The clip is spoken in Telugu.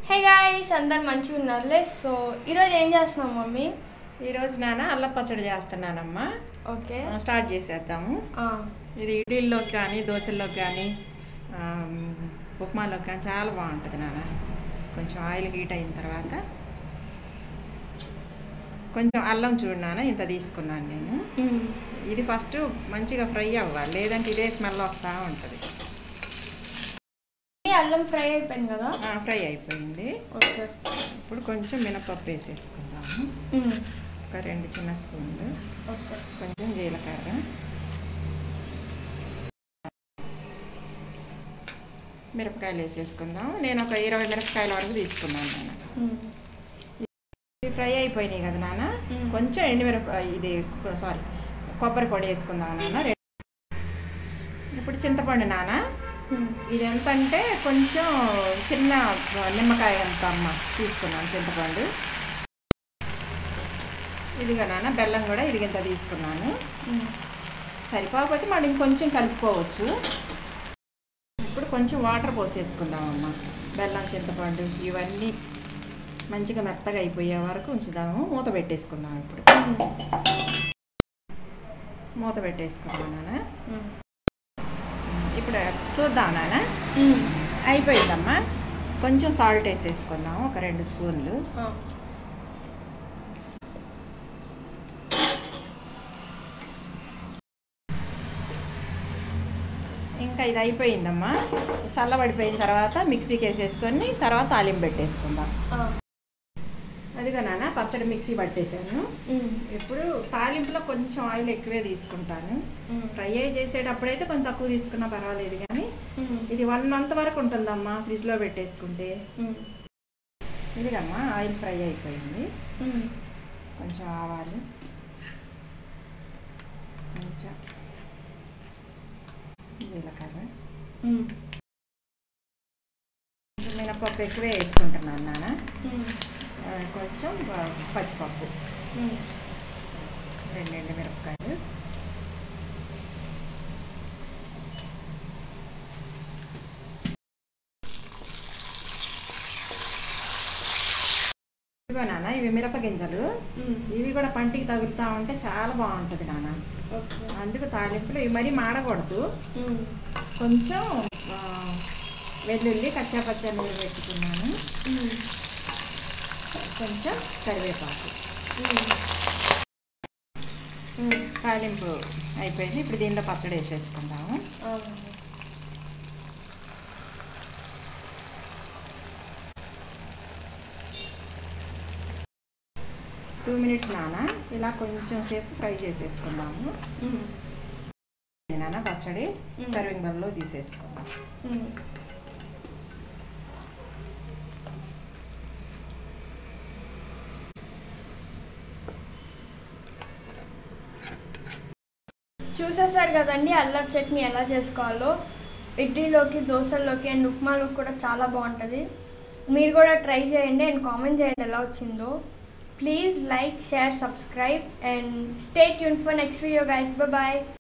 హే గాయ్స్ అందరు మంచిగా ఉన్నారులే సో ఈరోజు ఏం చేస్తున్నాం మమ్మీ ఈరోజు నాన్న అల్లం పచ్చడి చేస్తున్నానమ్మా ఓకే ఆ, స్టార్ట్ చేసేద్దాము ఇది ఇడ్లీలోకి కానీ దోశల్లోకి కానీ ఆమ్, ఉప్మాలోకి కానీ చాలా బాగుంటుంది నాన్న కొంచెం ఆయిల్ హీట్ అయిన తర్వాత కొంచెం అల్లం చూడు నాన్న ఇంత తీసుకున్నాను నేను ఇది ఫస్ట్ మంచిగా ఫ్రై అవ్వాలి లేదంటే ఇదే స్మెల్ వస్తూ ఉంటుంది అల్లం ఫ్రై అయిపోయింది కదా ఫ్రై అయిపోయింది ఓకే ఇప్పుడు కొంచెం మినపప్పు వేసేసుకుందాము ఒక రెండు చిన్న స్పూన్లు ఓకే కొంచెం జీలకర్ర మిరపకాయలు వేసేసుకుందాం నేను ఒక ఇరవై మిరపకాయల వరకు తీసుకున్నాను నేను ఇవి ఫ్రై అయిపోయినాయి కదా నాన్న మ్మ్. కొంచెం ఎండుమిరప ఇది సారీ కొబ్బరి పొడి వేసుకుందాం నాన్న రె- ఇప్పుడు చింతపండు నాన్న ఇది ఎంత అంటే కొంచెం చిన్న నిమ్మకాయ అంత అమ్మ తీసుకున్నాను చింతపండు ఇదిగా నాన్న బెల్లం కూడా ఇది ఇంత తీసుకున్నాను సరిపోకపోతే మనం ఇంకొంచెం కలుపుకోవచ్చు ఇప్పుడు కొంచెం వాటర్ పోసేసుకుందాం అమ్మ బెల్లం చింతపండు ఇవన్నీ మంచిగా మెత్తగా అయిపోయే వరకు ఉంచుదాము మూత పెట్టేసుకుందాం ఇప్పుడు మూత పెట్టేసుకుందాం నాన్న ఇప్పుడు చూద్దాం నాన్న అయిపోయిందమ్మా కొంచెం సాల్ట్ వేసేసుకుందాం ఒక రెండు స్పూన్లు ఇంకా ఇది అయిపోయిందమ్మా చల్లబడిపోయిన తర్వాత మిక్సీకి వేసేసుకొని తర్వాత తాలింపు పెట్టేసుకుందాం అదిగా నాన్న పచ్చడి మిక్సీ పట్టేశాను ఇప్పుడు తాలింపులో కొంచెం ఆయిల్ ఎక్కువే తీసుకుంటాను ఫ్రై అయ్యి చేసేటప్పుడైతే కొంచెం తక్కువ తీసుకున్నా పర్వాలేదు కానీ ఇది వన్ మంత్ వరకు ఉంటుందమ్మా ఫ్రిడ్జ్లో పెట్టేసుకుంటే ఇదిగమ్మా ఆయిల్ ఫ్రై అయిపోయింది కొంచెం ఆవాలు కొంచెం జీలకర్ర కొంచెం మినపప్పు ఎక్కువే వేసుకుంటున్నాను నాన్న ఆ, కొంచెం ఆ, పచ్చిపప్పు రెండు ఎండు మిరపకాయలు ఇదిగో నాన్న ఇవి మిరప గింజలు ఇవి కూడా పంటికి తగులుతా ఉంటే చాలా బాగుంటుంది నాన్న అందుకు తాలింపులు ఇవి మరీ మాడకూడదు కొంచెం ఆ, వెల్లుల్లి కచ్చా పచ్చా నూనె పెట్టుకున్నాను కొంచెం కరివేపాకు తాలింపు అయిపోయింది ఇప్పుడు దీనిలో పచ్చడి వేసేసుకుందాము టూ మినిట్స్ నాన్న ఇలా కొంచెం సేపు ఫ్రై చేసేసుకుందాము నాన్న పచ్చడి సర్వింగ్ బౌల్లో తీసేసుకుందాం చూసేసారు కదండి అల్లం చట్నీ ఎలా చేసుకోవాలో ఇడ్లీలోకి దోశల్లోకి అండ్ ఉప్మాలోకి కూడా చాలా బాగుంటుంది మీరు కూడా ట్రై చేయండి అండ్ కామెంట్ చేయండి ఎలా వచ్చిందో please like share subscribe and stay tune for next video guys bye